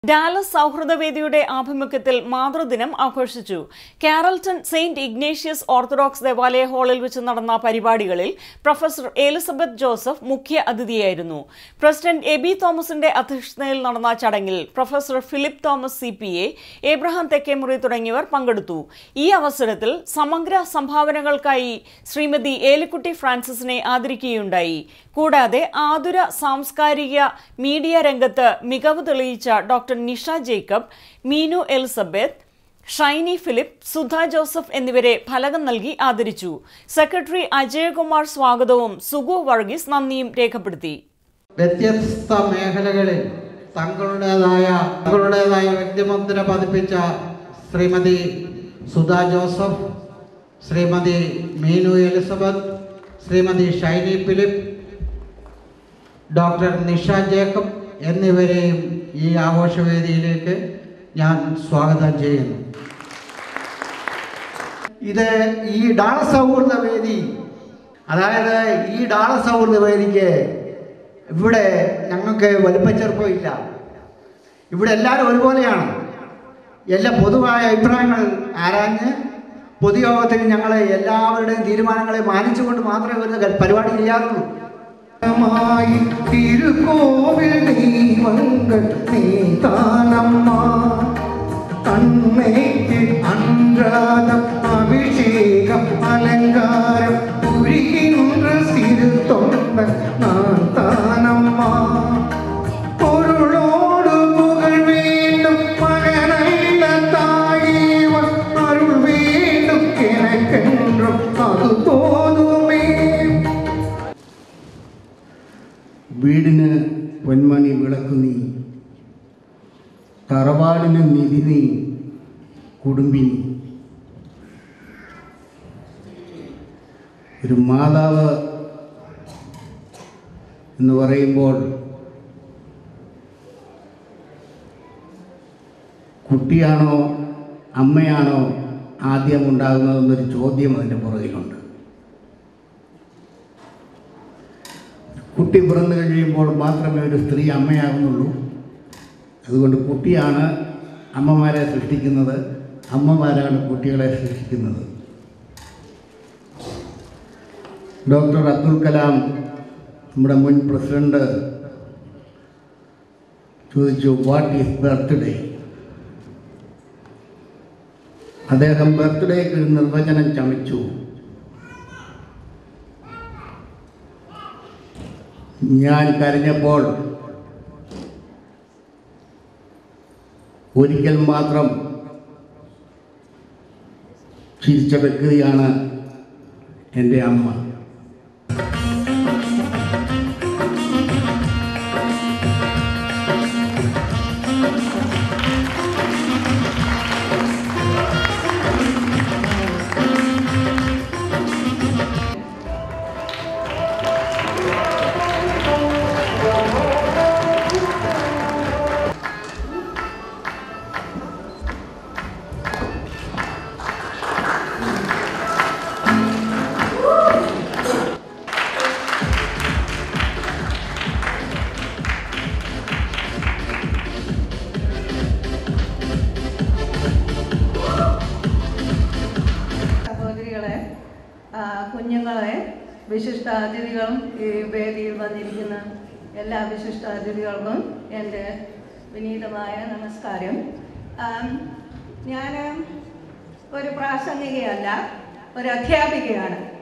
Dallas സൗഹൃദവേദിയുടെ ആഭിമുഖ്യത്തിൽ മാതൃദിനം ആഘോഷിച്ചു കാരൽട്ടൺ Saint Ignatius orthodox ദേവാലയ ഹാളിൽ വെച്ച് നടന്ന പരിപാടികളിൽ പ്രൊഫസർ എലിസബത്ത് ജോസഫ് മുഖ്യ അതിഥിയായിരുന്നു പ്രസിഡന്റ് എബി തോമസിന്റെ അധ്യക്ഷതയിൽ നടന്ന ചടങ്ങിൽ professor Philip Thomas C P A Abraham Thekkemuri തുടങ്ങിയവർ പങ്കെടുത്തു ഈ അവസരത്തിൽ സമഗ്ര സംഭാവനകൾക്കായി ശ്രീമതി ഏലിക്കുട്ടി ഫ്രാൻസിസിനെ ആദരിക്കുകയുണ്ടായി കൂടാതെ ആതുര സാംസ്കാരിക മീഡിയ രംഗത്ത് മികവ് തെളിയിച്ച ഡോക്ടർ നിഷ ജേക്കബ് മീനു എലിസബത്ത് ഷൈനി ഫിലിപ്പ് സുധ ജോസഫ് എന്നിവരെ ഫലകം നൽകി ആദരിച്ചു സെക്രട്ടറി അജയകുമാർ സ്വാഗതവും സുഗു വർഗീസ് നന്ദിയും രേഖപ്പെടുത്തി വ്യത്യസ്ത മേഖലകളിൽ തങ്ങളുടേതായ തങ്ങളുടേതായ വ്യക്തിമുദ്ര പതിപ്പിച്ച ശ്രീമതി സുധ ജോസഫ് ശ്രീമതി മീനു എലിസബത്ത് ശ്രീമതി ഷൈനി ഫിലിപ്പ് ഡോക്ടർ നിഷ ജേക്കബ് എന്നിവരെയും ഈ ആഘോഷവേദിയിലേക്ക് ഞാൻ സ്വാഗതം ചെയ്യുന്നു ഇത് ഈ ഡാള സൗഹൃദ വേദി അതായത് ഈ ഡാള സൗഹൃദ വേദിക്ക് ഇവിടെ ഞങ്ങൾക്ക് വലിപ്പച്ചെറുപ്പം ഇല്ല ഇവിടെ എല്ലാവരും ഒരുപോലെയാണ് എല്ലാ പൊതുവായ അഭിപ്രായങ്ങൾ ആരാഞ്ഞ് പൊതുയോഗത്തിൽ ഞങ്ങൾ എല്ലാവരുടെയും തീരുമാനങ്ങളെ മാനിച്ചുകൊണ്ട് മാത്രമേ ഒരു പരിപാടി ചെയ്യാറുള്ളൂ മായി തിരുക്കോവിൽ ദൈവങ്ങൾ നീ താനമ്മ കണ്ണേക്ക് അനുരാധം അഭിഷേകം അലങ്കാരം പുരികിன்ற சிறு தொண்டன் நான் தானம்மா பொருளோடு புகழ் வேண்டும் மகனல்ல தாயேவன் அருள் வேண்டும் எனக்கென்றும் அது போதுமே വീടിന് പൊന്മണി വിളക്കു നീ തറവാടിന് നിധി നീ കുടുംബിനി ഒരു മാതാവ് എന്ന് പറയുമ്പോൾ കുട്ടിയാണോ അമ്മയാണോ ആദ്യം ഉണ്ടാകുന്നതെന്നൊരു ചോദ്യം അതിൻ്റെ പുറകിലുണ്ട് കുട്ടി പിറന്നു കഴിയുമ്പോൾ മാത്രമേ ഒരു സ്ത്രീ അമ്മയാകുന്നുള്ളൂ അതുകൊണ്ട് കുട്ടിയാണ് അമ്മമാരെ സൃഷ്ടിക്കുന്നത് അമ്മമാരാണ് കുട്ടികളെ സൃഷ്ടിക്കുന്നത് ഡോക്ടർ അബ്ദുൽ കലാം നമ്മുടെ മുൻ പ്രസിഡന്റ് ചോദിച്ചു വാട്ട് ഈസ് ബർത്ത്ഡേ അദ്ദേഹം ബർത്ത്ഡേക്ക് ഒരു നിർവചനം ചമച്ചു ഞാൻ കരഞ്ഞപ്പോൾ ഒരിക്കൽ മാത്രം ചിരിച്ച വ്യക്തിയാണ് എൻ്റെ അമ്മ സഹോദരികളെ ആ, കുഞ്ഞുങ്ങളെ വിശിഷ്ട അതിഥികളും ഈ വേദിയിൽ വന്നിരിക്കുന്ന എല്ലാ വിശിഷ്ട അതിഥികൾക്കും എൻ്റെ വിനീതമായ നമസ്കാരം ഞാൻ ഒരു പ്രാസംഗികയല്ല ഒരു അധ്യാപികയാണ്